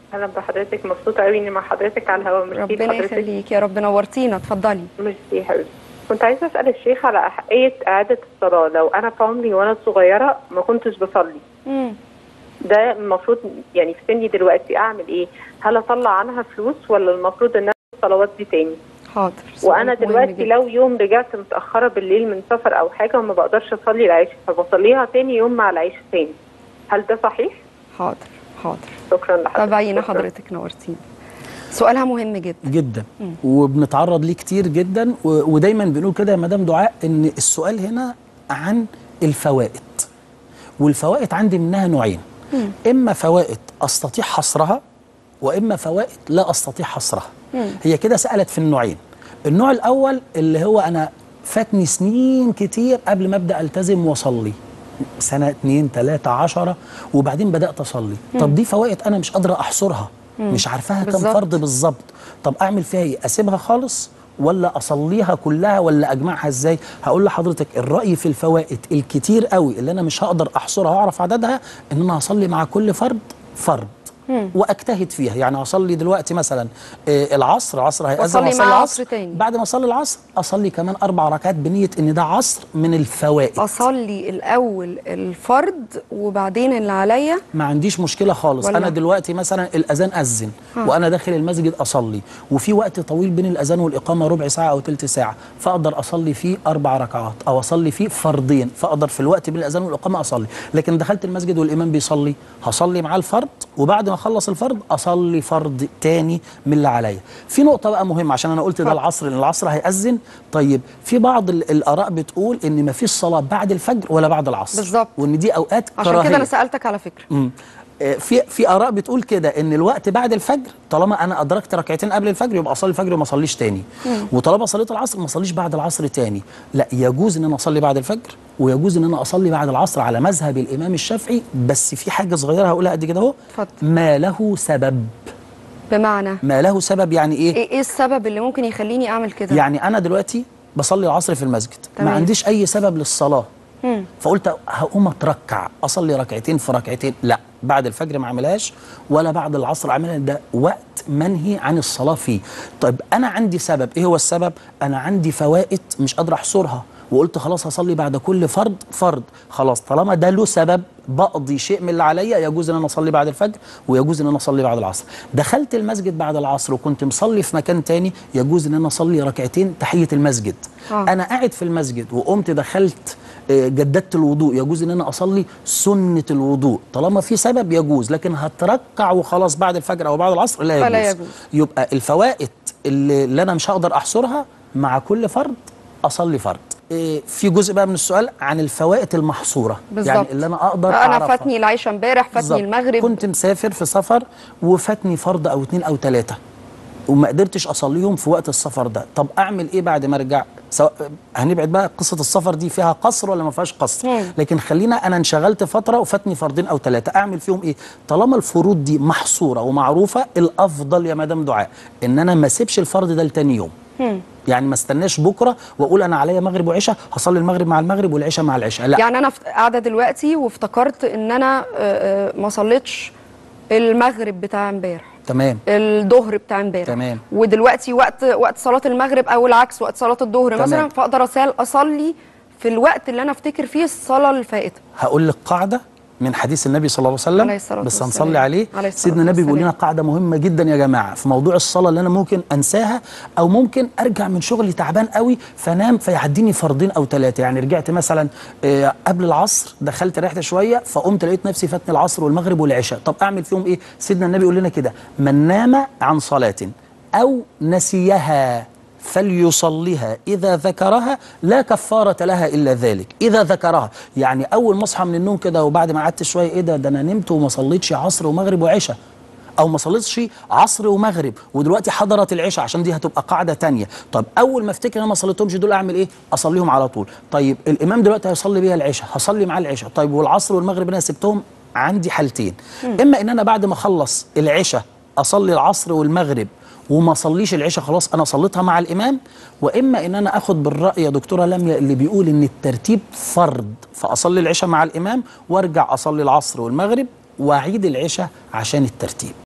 اهلا بحضرتك مبسوطه قوي اني مع حضرتك على الهواء ميرسي ربنا لحضرتك. يخليك يا رب نورتينا اتفضلي ميرسي يا حبيبتي كنت عايزه اسال الشيخ على احقيه اعاده الصلاه لو انا في عمري وانا صغيره ما كنتش بصلي مم. ده المفروض يعني في سني دلوقتي اعمل ايه هل اطلع عنها فلوس ولا المفروض ان انا الصلوات دي تاني حاضر سؤال وانا مهم دلوقتي جدا. لو يوم رجعت متاخره بالليل من سفر او حاجه وما بقدرش اصلي العشاء فبصليها تاني يوم مع العشاء تاني هل ده صحيح حاضر حاضر شكرا لحضرتك تابعينا شكراً. حضرتك نورتينا سؤالها مهم جدا جدا وبنتعرض ليه كتير جدا و- ودايما بنقول كده يا مدام دعاء ان السؤال هنا عن الفوائد والفوائد عندي منها نوعين اما فوائد استطيع حصرها واما فوائد لا استطيع حصرها هي كده سالت في النوعين النوع الاول اللي هو انا فاتني سنين كتير قبل ما ابدا التزم واصلي سنه اتنين تلاته عشرة وبعدين بدات اصلي طب دي فوائد انا مش قادره احصرها مش عارفاها كم بالظبط. فرض بالظبط طب اعمل فيها ايه اسيبها خالص ولا اصليها كلها ولا اجمعها ازاي هقول لحضرتك الراي في الفوائد الكتير قوي اللي انا مش هقدر احصرها واعرف عددها ان انا هصلي مع كل فرد فرد واجتهد فيها يعني اصلي دلوقتي مثلا آه، العصر العصر هيأذن وأصلي وأصلي مع العصر عصر تاني. بعد ما اصلي العصر اصلي كمان اربع ركعات بنيه ان ده عصر من الفوائد اصلي الاول الفرض وبعدين اللي عليا ما عنديش مشكله خالص ولا؟ انا دلوقتي مثلا الاذان اذن وانا داخل المسجد اصلي وفي وقت طويل بين الاذان والاقامه ربع ساعه او ثلث ساعه فاقدر اصلي فيه اربع ركعات او اصلي فيه فرضين فاقدر في الوقت بين الاذان والاقامه اصلي لكن دخلت المسجد والامام بيصلي هصلي معاه الفرض وبعد ما اخلص الفرض اصلي فرض تاني من اللي عليا في نقطه بقى مهمه عشان انا قلت ده اتفضل. العصر لان العصر هيأذن طيب في بعض ال- الاراء بتقول ان ما فيش صلاه بعد الفجر ولا بعد العصر بالظبط. وان دي اوقات عشان كراهيه كده انا سالتك على فكره مم. آه، في في اراء بتقول كده ان الوقت بعد الفجر طالما انا ادركت ركعتين قبل الفجر يبقى اصلي الفجر وما اصليش تاني وطالما صليت العصر ما اصليش بعد العصر تاني لا يجوز ان انا اصلي بعد الفجر ويجوز ان انا اصلي بعد العصر على مذهب الامام الشافعي بس في حاجه صغيره هقولها قد كده اهو اتفضل. ما له سبب بمعنى ما له سبب يعني ايه ايه ايه السبب اللي ممكن يخليني اعمل كده يعني انا دلوقتي بصلي العصر في المسجد تمام. ما عنديش اي سبب للصلاه مم. فقلت هقوم اتركع اصلي ركعتين في ركعتين لا بعد الفجر ما اعملهاش ولا بعد العصر اعملها ده وقت منهي عن الصلاه فيه طيب انا عندي سبب ايه هو السبب انا عندي فوائد مش قادر احصرها وقلت خلاص هصلي بعد كل فرض فرض خلاص طالما ده له سبب بقضي شيء من اللي عليا يجوز ان انا اصلي بعد الفجر ويجوز ان انا اصلي بعد العصر دخلت المسجد بعد العصر وكنت مصلي في مكان تاني يجوز ان انا اصلي ركعتين تحيه المسجد آه. انا قاعد في المسجد وقمت دخلت آه، جددت الوضوء يجوز ان انا اصلي سنه الوضوء طالما في سبب يجوز لكن هتركع وخلاص بعد الفجر او بعد العصر لا يجوز, فلا يجوز. يبقى الفوائد اللي, اللي انا مش هقدر احصرها مع كل فرض اصلي فرض إيه، في جزء بقى من السؤال عن الفوائد المحصوره بالظبط يعني اللي انا اقدر انا اعرفها فاتني العشاء امبارح بالظبط. فاتني المغرب كنت مسافر في سفر وفاتني فرض او اتنين او تلاته وما قدرتش اصليهم في وقت السفر ده طب اعمل ايه بعد ما ارجع سواء هنبعد بقى قصه السفر دي فيها قصر ولا ما فيهاش قصر مم. لكن خلينا انا انشغلت فتره وفاتني فرضين او ثلاثه اعمل فيهم ايه طالما الفروض دي محصوره ومعروفه الافضل يا مدام دعاء ان انا ما اسيبش الفرض ده لتاني يوم مم. يعني ما استناش بكره واقول انا عليا مغرب وعشاء هصلي المغرب مع المغرب والعشاء مع العشاء لا يعني انا فت- قاعده دلوقتي وافتكرت ان انا آه، آه، ما صليتش المغرب بتاع امبارح تمام الظهر بتاع امبارح تمام. ودلوقتي وقت وقت صلاه المغرب او العكس وقت صلاه الظهر تمام. مثلا فاقدر أسال- اصلي في الوقت اللي انا افتكر فيه الصلاه الفائته هقول لك قاعده من حديث النبي صلى الله عليه وسلم عليه الصلاة بس والسلام. هنصلي عليه عليه الصلاة سيدنا النبي بيقول لنا والسلام. قاعده مهمه جدا يا جماعه في موضوع الصلاه اللي انا ممكن انساها او ممكن ارجع من شغلي تعبان قوي فنام فيعديني فرضين او ثلاثه يعني رجعت مثلا آه، قبل العصر دخلت ريحت شويه فقمت لقيت نفسي فاتني العصر والمغرب والعشاء طب اعمل فيهم ايه سيدنا النبي يقول لنا كده من نام عن صلاه او نسيها فليصليها إذا ذكرها لا كفارة لها إلا ذلك إذا ذكرها يعني أول ما أصحى من النوم كده وبعد ما قعدت شوية إيه ده ده أنا نمت وما صليتش عصر ومغرب وعشاء أو ما صليتش عصر ومغرب ودلوقتي حضرت العشاء عشان دي هتبقى قاعدة تانية طب أول ما أفتكر أنا ما صليتهمش دول أعمل إيه أصليهم على طول طيب الإمام دلوقتي هيصلي بيها العشاء هصلي معاه العشاء طيب والعصر والمغرب أنا سبتهم عندي حالتين إما إن أنا بعد ما أخلص العشاء أصلي العصر والمغرب وما صليش العشاء خلاص انا صليتها مع الامام واما ان انا اخد بالراي يا دكتوره لميا اللي بيقول ان الترتيب فرض فاصلي العشاء مع الامام وارجع اصلي العصر والمغرب واعيد العشاء عشان الترتيب